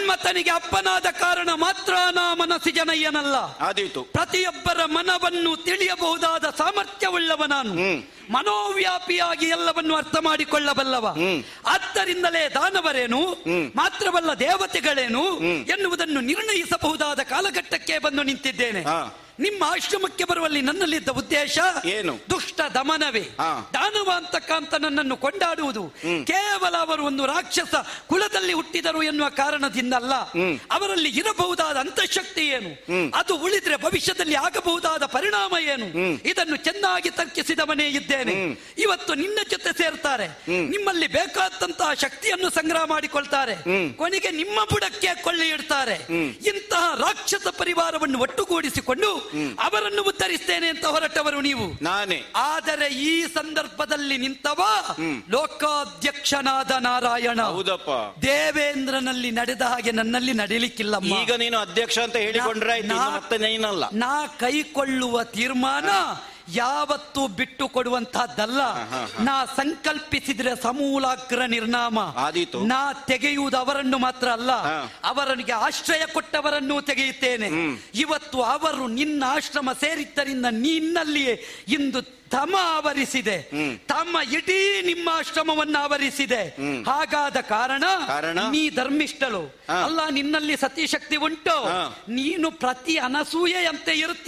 ಮನ್ಮಥನಿಗೆ ಅಪ್ಪನಾದ ಕಾರಣ ಮಾತ್ರ ನಾ ಮನಸ್ಸಿ ಜನಯ್ಯನಲ್ಲ ಆದೀತು ಪ್ರತಿಯೊಬ್ಬರ ಮನವನ್ನು ತಿಳಿಯಬಹುದಾದ ಸಾಮರ್ಥ್ಯವುಳ್ಳವ ನಾನು ಹ್ಮ್. ಮನೋವ್ಯಾಪಿಯಾಗಿ ಎಲ್ಲವನ್ನು ಅರ್ಥ ಮಾಡಿಕೊಳ್ಳಬಲ್ಲವ ಆದ್ದರಿಂದಲೇ ದಾನವರೇನು ಮಾತ್ರವಲ್ಲ ದೇವತೆಗಳೇನು ಎನ್ನುವುದನ್ನು ನಿರ್ಣಯಿಸಬಹುದಾದ ಕಾಲಘಟ್ಟಕ್ಕೆ ಬಂದು ನಿಂತಿದ್ದೇನೆ ಹಾ. ನಿಮ್ಮ ಆಶ್ರಮಕ್ಕೆ ಬರುವಲ್ಲಿ ನನ್ನಲ್ಲಿದ್ದ ಉದ್ದೇಶ ಏನು? ದುಷ್ಟ ದಮನವೇ ಹಾ. ದಾನವ ಅಂತಕ್ಕಂತ ನನ್ನನ್ನು ಕೊಂಡಾಡುವುದು ಕೇವಲ ಅವರು ಒಂದು ರಾಕ್ಷಸ ಕುಲದಲ್ಲಿ ಹುಟ್ಟಿದರು ಎನ್ನುವ ಕಾರಣದಿಂದಲ್ಲ ಅವರಲ್ಲಿ ಇರಬಹುದಾದ ಅಂತಃಶಕ್ತಿ ಏನು ಅದು ಉಳಿದ್ರೆ ಭವಿಷ್ಯದಲ್ಲಿ ಆಗಬಹುದಾದ ಪರಿಣಾಮ ಏನು ಇದನ್ನು ಚೆನ್ನಾಗಿ ತರ್ಕಿಸಿದವನೇ ಇದ್ದೇನೆ ಇವತ್ತು ನಿನ್ನ ಜೊತೆ ಸೇರ್ತಾರೆ ನಿಮ್ಮಲ್ಲಿ ಬೇಕಾದಂತಹ ಶಕ್ತಿಯನ್ನು ಸಂಗ್ರಹ ಮಾಡಿಕೊಳ್ತಾರೆ ಕೊನೆಗೆ ನಿಮ್ಮ ಬುಡಕ್ಕೆ ಕೊಳ್ಳಿ ಇಡ್ತಾರೆ ಇಂತಹ ರಾಕ್ಷಸ ಪರಿವಾರವನ್ನು ಒಟ್ಟುಗೂಡಿಸಿಕೊಂಡು ಅವರನ್ನು ಉದ್ಧರಿಸ್ತೇನೆ ಅಂತ ಹೊರಟವರು ನೀವು ನಾನೇ ಆದರೆ ಈ ಸಂದರ್ಭದಲ್ಲಿ ನಿಂತವ ಲೋಕಾಧ್ಯಕ್ಷನಾದ ನಾರಾಯಣ ಹೌದಪ್ಪ ದೇವೇಂದ್ರನಲ್ಲಿ ನಡೆದ ಹಾಗೆ ನನ್ನಲ್ಲಿ ನಡೀಲಿಕ್ಕಿಲ್ಲ ಈಗ ನೀನು ಅಧ್ಯಕ್ಷ ಅಂತ ಹೇಳಿಕೊಂಡ್ರೆ ಆಯ್ತು ಇನ್ನು ಮತ್ತೆ ನೀನಲ್ಲ ನಾ ಕೈಕೊಳ್ಳುವ ತೀರ್ಮಾನ ಯಾವತ್ತೂ ಬಿಟ್ಟು ಕೊಡುವಂತಹದ್ದಲ್ಲ ನಾ ಸಂಕಲ್ಪಿಸಿದ್ರೆ ಸಮೂಲಾಗ್ರ ನಿರ್ನಾಮ ಆದೀತು. ನಾ ತೆಗೆಯುವುದು ಅವರನ್ನು ಮಾತ್ರ ಅಲ್ಲ ಹಾ. ಅವರನಿಗೆ ಆಶ್ರಯ ಕೊಟ್ಟವರನ್ನು ತೆಗೆಯುತ್ತೇನೆ ಇವತ್ತು ಅವರು ನಿನ್ನ ಆಶ್ರಮ ಸೇರಿದ್ದರಿಂದ ನಿನ್ನಲ್ಲಿಯೇ ಇಂದು ತಮ ಆವರಿಸಿದೆ ತಮ್ಮ ಇಡೀ ನಿಮ್ಮ ಆಶ್ರಮವನ್ನು ಆವರಿಸಿದೆ ಹಾಗಾದ ಕಾರಣ ಕಾರಣ? ನೀ ಧರ್ಮಿಷ್ಠಳು ಹಾ. ಅಲ್ಲ ನಿನ್ನಲ್ಲಿ ಸತಿಶಕ್ತಿ ಉಂಟು ಹಾ. ನೀನು ಪ್ರತಿ ಅನಸೂಯೆಯಂತೆ ಇರುತ್ತಿ